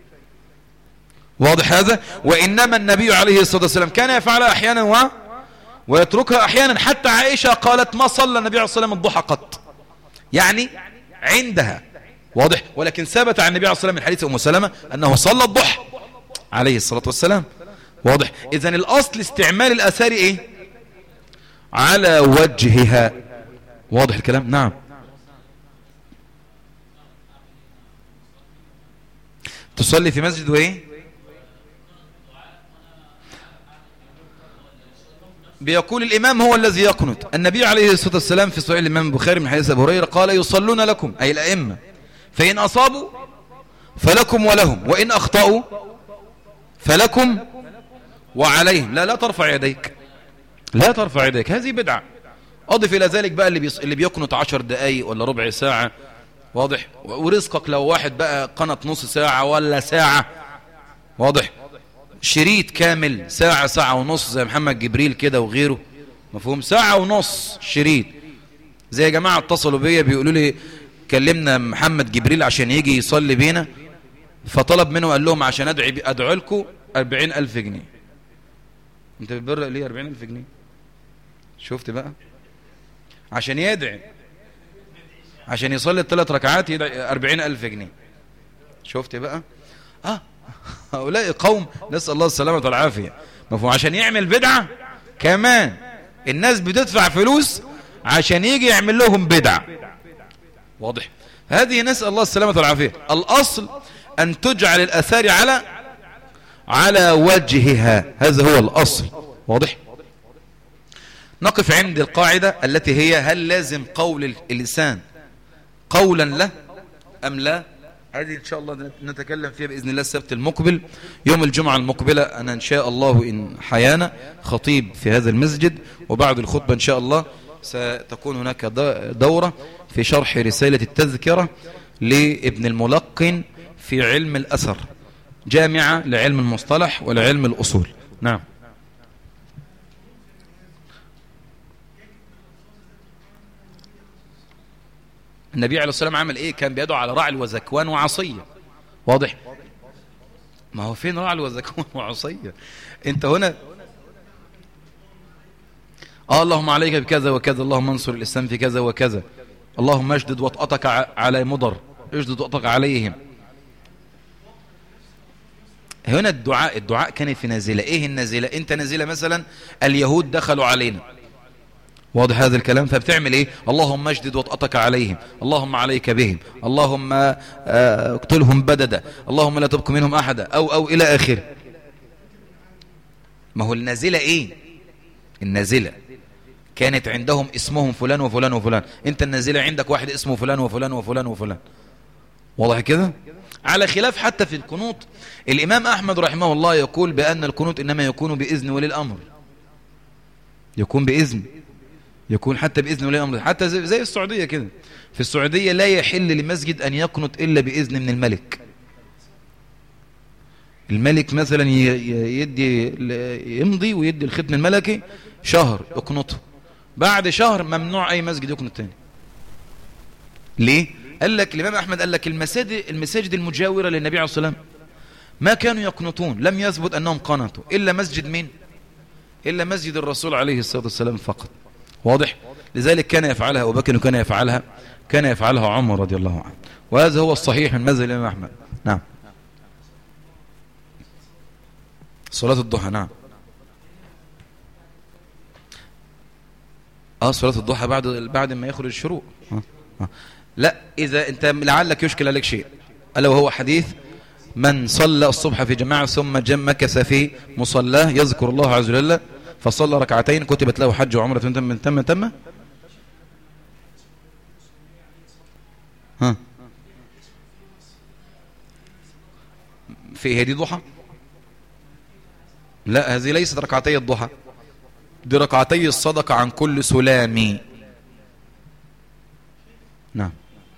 واضح هذا وإنما النبي عليه الصلاة والسلام كان يفعلها أحيانا و... ويتركها أحيانا حتى عائشة قالت ما صلى النبي عليه الصلاة والسلام الضحى قط يعني عندها واضح ولكن ثبت عن النبي عليه الصلاة والسلام من حديث أم سلمة أنه صلى الضحى عليه الصلاة والسلام واضح إذن الأصل استعمال الأثار إيه على وجهها واضح الكلام نعم تصلي في مسجد وايه بيقول الإمام هو الذي يقنط النبي عليه الصلاة والسلام في صحيح الإمام البخاري من حديث أبو هريرة قال يصلون لكم أي الأئمة فإن أصابوا فلكم ولهم وإن أخطأوا فلكم وعليهم لا لا ترفع يديك لا ترفع يديك هذه بدعة أضف إلى ذلك بقى اللي, بيص... اللي بيقنط عشر دقايق ولا ربع ساعة واضح ورزقك لو واحد بقى قنط نص ساعة ولا ساعة واضح شريط كامل ساعة ساعة ونص زي محمد جبريل كده وغيره مفهوم ساعة ونص شريط زي يا جماعة اتصلوا بيا بيقولوا لي كلمنا محمد جبريل عشان يجي يصلي بينا فطلب منه قال لهم عشان ادعي ادعو لكم 40000 جنيه انت بتبرق ليه 40000 جنيه شفت بقى عشان يدعي عشان يصلي الثلاث ركعات يدعي 40000 جنيه شفت بقى اه هؤلاء قوم نسأل الله السلامة والعافية مفهوم عشان يعمل بدعة كمان الناس بتدفع فلوس عشان يجي يعمل لهم بدعة واضح هذه نسأل الله السلامة والعافية الأصل أن تجعل الأثار على على وجهها هذا هو الأصل واضح نقف عند القاعدة التي هي هل لازم قول اللسان قولا له أم لا هذه إن شاء الله نتكلم فيها بإذن الله السبت المقبل يوم الجمعة المقبلة أنا إن شاء الله إن حيانا خطيب في هذا المسجد وبعد الخطبة إن شاء الله ستكون هناك دورة في شرح رسالة التذكرة لابن الملقن في علم الأثر جامعة لعلم المصطلح ولعلم الأصول نعم النبي عليه الصلاة والسلام عمل ايه كان بيدعو على رعل وزكوان وعصية واضح ما هو فين رعل وزكوان وعصية انت هنا آه اللهم عليك بكذا وكذا اللهم انصر الإسلام في كذا وكذا اللهم اجدد وطأتك على مضر اجدد وطأتك عليهم هنا الدعاء الدعاء كان في نازلة ايه النازلة انت نازلة مثلا اليهود دخلوا علينا واضح هذا الكلام فبتعمل ايه اللهم اجدد وطأتك عليهم اللهم عليك بهم اللهم اقتلهم بددا اللهم لا تبقى منهم احدا او او الى اخره ما هو النازلة ايه النازلة كانت عندهم اسمهم فلان وفلان وفلان انت النازلة عندك واحد اسمه فلان وفلان وفلان وفلان واضح كده على خلاف حتى في القنوط الامام احمد رحمه الله يقول بان القنوط انما يكون باذن ولي الامر يكون باذن يكون حتى بإذن ولي أمر حتى زي, زي السعودية كده في السعودية لا يحل لمسجد أن يقنط إلا بإذن من الملك الملك مثلا يدي يمضي ويدي الختم الملكي شهر اقنطه بعد شهر ممنوع أي مسجد يقنط تاني ليه؟ قال لك الإمام أحمد قال لك المساجد, المساجد المجاورة للنبي عليه الصلاة والسلام ما كانوا يقنطون لم يثبت أنهم قنطوا إلا مسجد مين؟ إلا مسجد الرسول عليه الصلاة والسلام فقط واضح لذلك كان يفعلها أبو بكر وكان يفعلها كان يفعلها عمر رضي الله عنه وهذا هو الصحيح من مذهب الإمام أحمد نعم صلاة الضحى نعم اه صلاة الضحى بعد بعد ما يخرج الشروق آه. آه. لا إذا أنت لعلك يشكل عليك شيء ألا وهو حديث من صلى الصبح في جماعة ثم جم مكث في مصلاه يذكر الله عز وجل فصلى ركعتين كتبت له حج وعمرة تم تم تم ها في هذه ضحى لا هذه ليست ركعتي الضحى دي ركعتي الصدقة عن كل سلامي نعم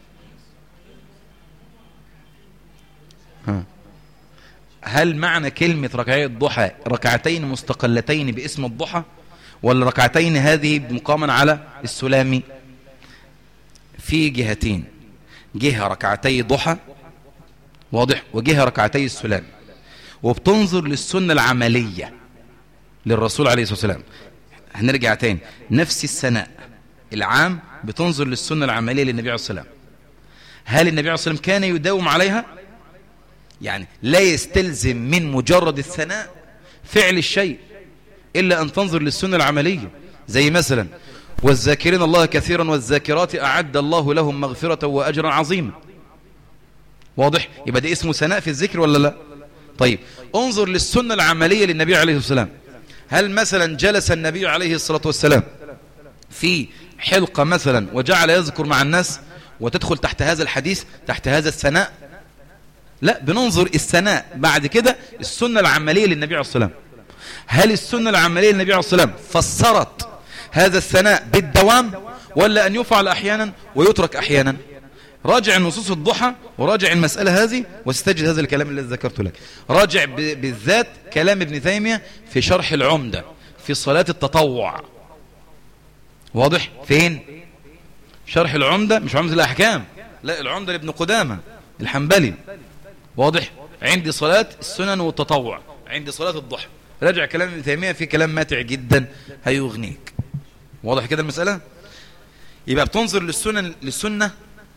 ها هل معنى كلمة ركعتي الضحى ركعتين مستقلتين باسم الضحى ولا ركعتين هذه مقاما على السلام في جهتين جهة ركعتي ضحى واضح وجهة ركعتي السلام وبتنظر للسنة العملية للرسول عليه الصلاة والسلام هنرجع تاني نفس السناء العام بتنظر للسنة العملية للنبي عليه الصلاة والسلام هل النبي عليه الصلاة والسلام كان يداوم عليها يعني لا يستلزم من مجرد الثناء فعل الشيء إلا أن تنظر للسنة العملية زي مثلا والذاكرين الله كثيرا والذاكرات أعد الله لهم مغفرة وأجرا عظيما واضح يبقى ده اسمه ثناء في الذكر ولا لا طيب انظر للسنة العملية للنبي عليه الصلاة والسلام هل مثلا جلس النبي عليه الصلاة والسلام في حلقة مثلا وجعل يذكر مع الناس وتدخل تحت هذا الحديث تحت هذا الثناء لا بننظر الثناء بعد كده السنة العملية للنبي عليه الصلاة والسلام هل السنة العملية للنبي عليه الصلاة والسلام فسرت هذا الثناء بالدوام ولا أن يفعل أحيانا ويترك أحيانا راجع النصوص الضحى وراجع المسألة هذه واستجد هذا الكلام الذي ذكرته لك راجع بالذات كلام ابن تيمية في شرح العمدة في صلاة التطوع واضح فين شرح العمدة مش عمدة الأحكام لا العمدة لابن قدامة الحنبلي واضح عندي صلاة السنن والتطوع عندي صلاة الضحى راجع كلام ابن تيمية في كلام ماتع جدا هيغنيك واضح كده المسألة يبقى بتنظر للسنن للسنة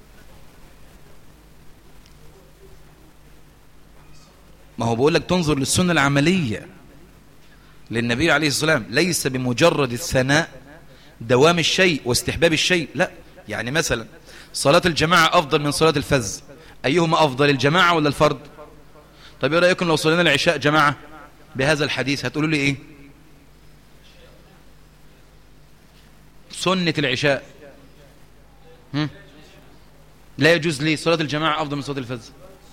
ما هو بقول لك تنظر للسنة العملية للنبي عليه الصلاة والسلام ليس بمجرد الثناء دوام الشيء واستحباب الشيء لا يعني مثلا صلاة الجماعة أفضل من صلاة الفز أيهما أفضل الجماعة ولا الفرد طب ايه رأيكم لو صلينا العشاء جماعة بهذا الحديث هتقولوا لي ايه سنة العشاء هم؟ لا يجوز لي صلاة الجماعة أفضل من صلاة الفز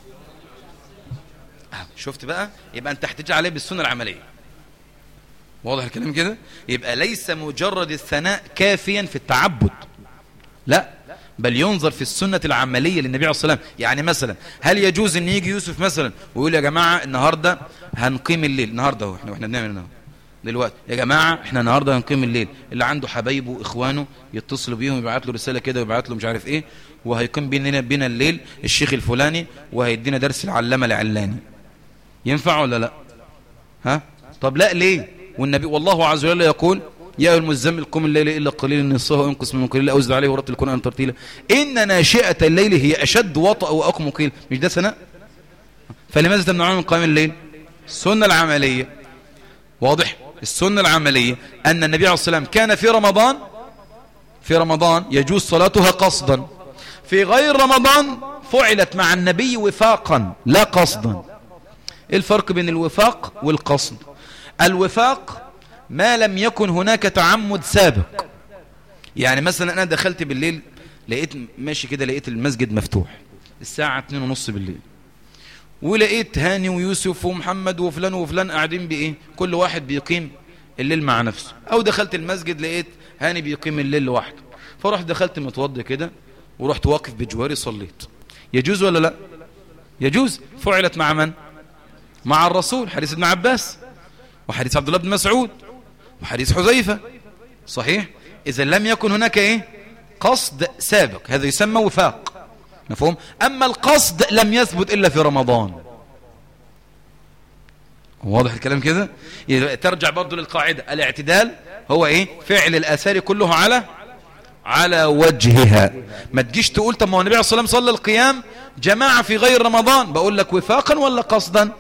شفت بقى يبقى أنت تحتاج عليه بالسنة العملية واضح الكلام كده يبقى ليس مجرد الثناء كافيا في التعبد لا بل ينظر في السنة العملية للنبي عليه الصلاة والسلام يعني مثلا هل يجوز ان يجي يوسف مثلا ويقول يا جماعة النهاردة هنقيم الليل النهاردة هو احنا, احنا بنعمل النهاردة دلوقتي يا جماعة احنا النهاردة هنقيم الليل اللي عنده حبايبه واخوانه يتصلوا بيهم يبعت له رسالة كده ويبعت له مش عارف ايه وهيقيم بيننا بينا الليل الشيخ الفلاني وهيدينا درس العلامة العلاني ينفع ولا لا ها طب لا ليه والنبي والله عز وجل يقول يا أيها المزمل قم الليل إلا قليلا نصفه وانقص من قليل أو زد عليه ورتل القرآن ترتيلا إن ناشئة الليل هي أشد وطأ وأقم قيل مش ده سنة فلماذا تمنعون من قيام الليل السنة العملية واضح السنة العملية أن النبي عليه الصلاة والسلام كان في رمضان في رمضان يجوز صلاتها قصدا في غير رمضان فعلت مع النبي وفاقا لا قصدا ايه الفرق بين الوفاق والقصد الوفاق ما لم يكن هناك تعمد سابق يعني مثلا انا دخلت بالليل لقيت ماشي كده لقيت المسجد مفتوح الساعة اتنين ونص بالليل ولقيت هاني ويوسف ومحمد وفلان وفلان قاعدين بايه كل واحد بيقيم الليل مع نفسه او دخلت المسجد لقيت هاني بيقيم الليل لوحده فرحت دخلت متوضي كده ورحت واقف بجواري صليت يجوز ولا لا يجوز فعلت مع من مع الرسول حديث ابن عباس وحديث عبد الله بن مسعود وحديث حذيفة صحيح إذا لم يكن هناك إيه قصد سابق هذا يسمى وفاق مفهوم أما القصد لم يثبت إلا في رمضان واضح الكلام كده ترجع برضو للقاعدة الاعتدال هو إيه فعل الآثار كله على على وجهها ما تجيش تقول طب ما هو النبي عليه الصلاة والسلام صلى القيام جماعة في غير رمضان بقول لك وفاقا ولا قصدا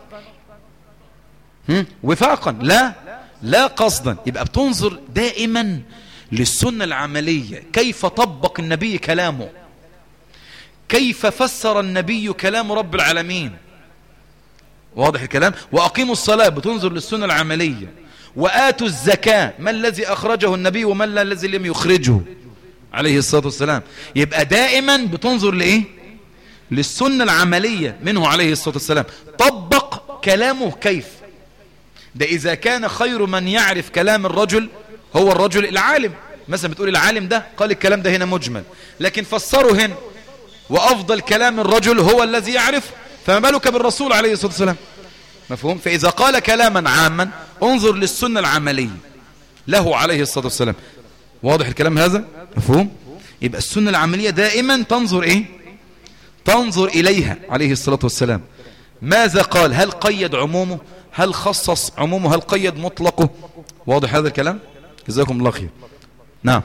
وفاقا لا لا قصدا يبقى بتنظر دائما للسنة العملية كيف طبق النبي كلامه كيف فسر النبي كلام رب العالمين واضح الكلام وأقيموا الصلاة بتنظر للسنة العملية وآتوا الزكاة ما الذي أخرجه النبي وما الذي لم يخرجه عليه الصلاة والسلام يبقى دائما بتنظر لإيه للسنة العملية منه عليه الصلاة والسلام طبق كلامه كيف ده إذا كان خير من يعرف كلام الرجل هو الرجل العالم مثلا بتقول العالم ده قال الكلام ده هنا مجمل لكن فسره هنا وأفضل كلام الرجل هو الذي يعرف فما بالك بالرسول عليه الصلاة والسلام مفهوم فإذا قال كلاما عاما انظر للسنة العملية له عليه الصلاة والسلام واضح الكلام هذا مفهوم يبقى السنة العملية دائما تنظر ايه تنظر إليها عليه الصلاة والسلام ماذا قال هل قيد عمومه هل خصص عمومه هل قيد مطلقه واضح هذا الكلام جزاكم الله خير نعم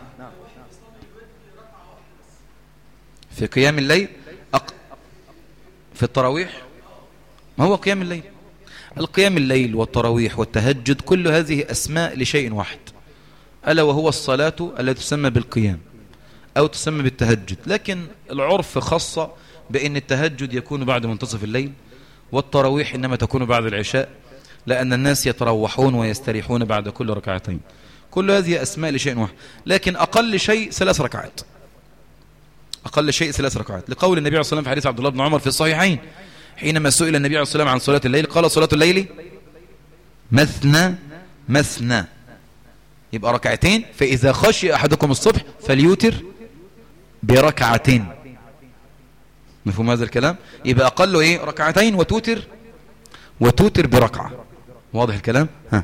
في قيام الليل أق... في التراويح ما هو قيام الليل القيام الليل والتراويح والتهجد كل هذه أسماء لشيء واحد ألا وهو الصلاة التي تسمى بالقيام أو تسمى بالتهجد لكن العرف خاصة بأن التهجد يكون بعد منتصف الليل والتراويح إنما تكون بعد العشاء لأن الناس يتروحون ويستريحون بعد كل ركعتين كل هذه أسماء لشيء واحد لكن أقل شيء ثلاث ركعات أقل شيء ثلاث ركعات لقول النبي عليه الصلاة والسلام في حديث عبد الله بن عمر في الصحيحين حينما سئل النبي عليه الصلاة والسلام عن صلاة الليل قال صلاة الليل مثنى مثنى يبقى ركعتين فإذا خشي أحدكم الصبح فليوتر بركعتين مفهوم هذا الكلام يبقى أقله إيه ركعتين وتوتر وتوتر بركعة واضح الكلام ها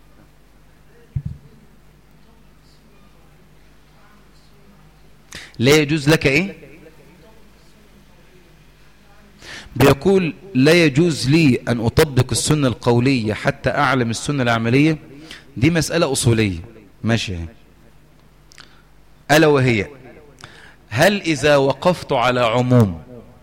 لا يجوز لك إيه بيقول لا يجوز لي أن أطبق السنة القولية حتى أعلم السنة العملية دي مسألة أصولية ماشي ألا وهي هل إذا وقفت على عموم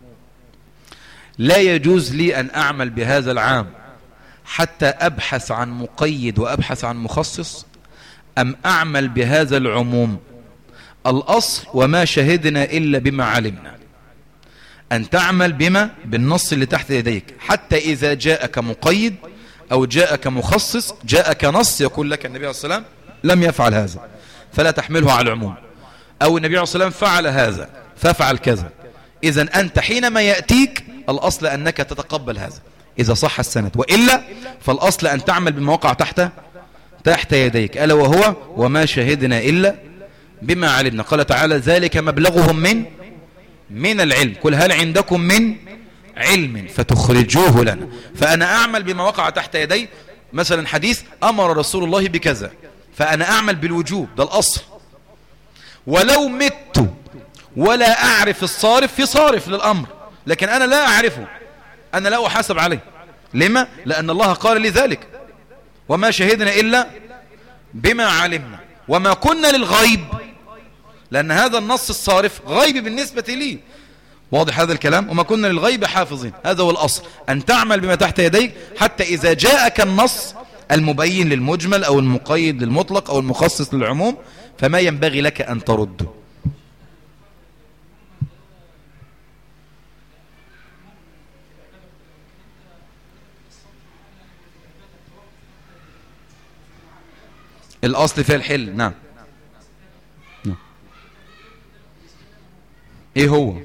لا يجوز لي أن أعمل بهذا العام حتى أبحث عن مقيد وأبحث عن مخصص أم أعمل بهذا العموم الأصل وما شهدنا إلا بما علمنا أن تعمل بما بالنص اللي تحت يديك حتى إذا جاءك مقيد أو جاءك مخصص جاءك نص يقول لك النبي عليه الصلاة والسلام لم يفعل هذا فلا تحمله على العموم أو النبي عليه الصلاة والسلام فعل هذا فافعل كذا إذا أنت حينما يأتيك الأصل أنك تتقبل هذا إذا صح السند وإلا فالأصل أن تعمل بما وقع تحت تحت يديك ألا وهو وما شهدنا إلا بما علمنا قال تعالى ذلك مبلغهم من من العلم قل هل عندكم من علم فتخرجوه لنا فأنا أعمل بما وقع تحت يدي مثلا حديث أمر رسول الله بكذا فأنا أعمل بالوجوب ده الأصل ولو مت ولا أعرف الصارف في صارف للأمر لكن أنا لا أعرفه أنا لا أحاسب عليه لما؟ لأن الله قال لي ذلك وما شهدنا إلا بما علمنا وما كنا للغيب لأن هذا النص الصارف غيب بالنسبة لي واضح هذا الكلام وما كنا للغيب حافظين هذا هو الأصل أن تعمل بما تحت يديك حتى إذا جاءك النص المبين للمجمل أو المقيد للمطلق أو المخصص للعموم فما ينبغي لك أن ترده الأصل فيها الحل نعم نعم. ايه هو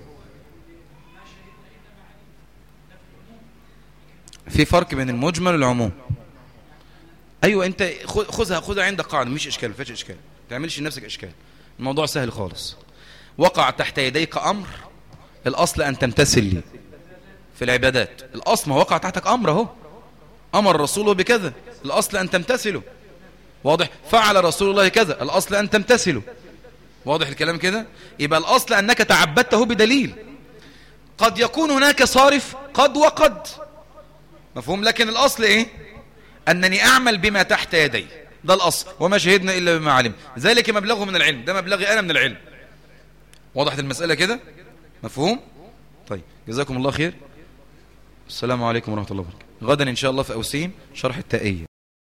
في فرق بين المجمل والعموم ايوه انت خذها خذها عندك قاعده مش اشكال ما فيش اشكال ما تعملش لنفسك اشكال الموضوع سهل خالص وقع تحت يديك امر الاصل ان تمتثل لي في العبادات الاصل ما وقع تحتك امر اهو امر رسوله بكذا الاصل ان تمتثله واضح فعل رسول الله كذا الأصل أن تمتثله واضح الكلام كده يبقى الأصل أنك تعبدته بدليل قد يكون هناك صارف قد وقد مفهوم لكن الأصل إيه أنني أعمل بما تحت يدي ده الأصل وما شهدنا إلا بما علم ذلك مبلغه من العلم ده مبلغي أنا من العلم وضحت المسألة كده مفهوم طيب جزاكم الله خير السلام عليكم ورحمة الله وبركاته غدا إن شاء الله في أوسيم شرح التائية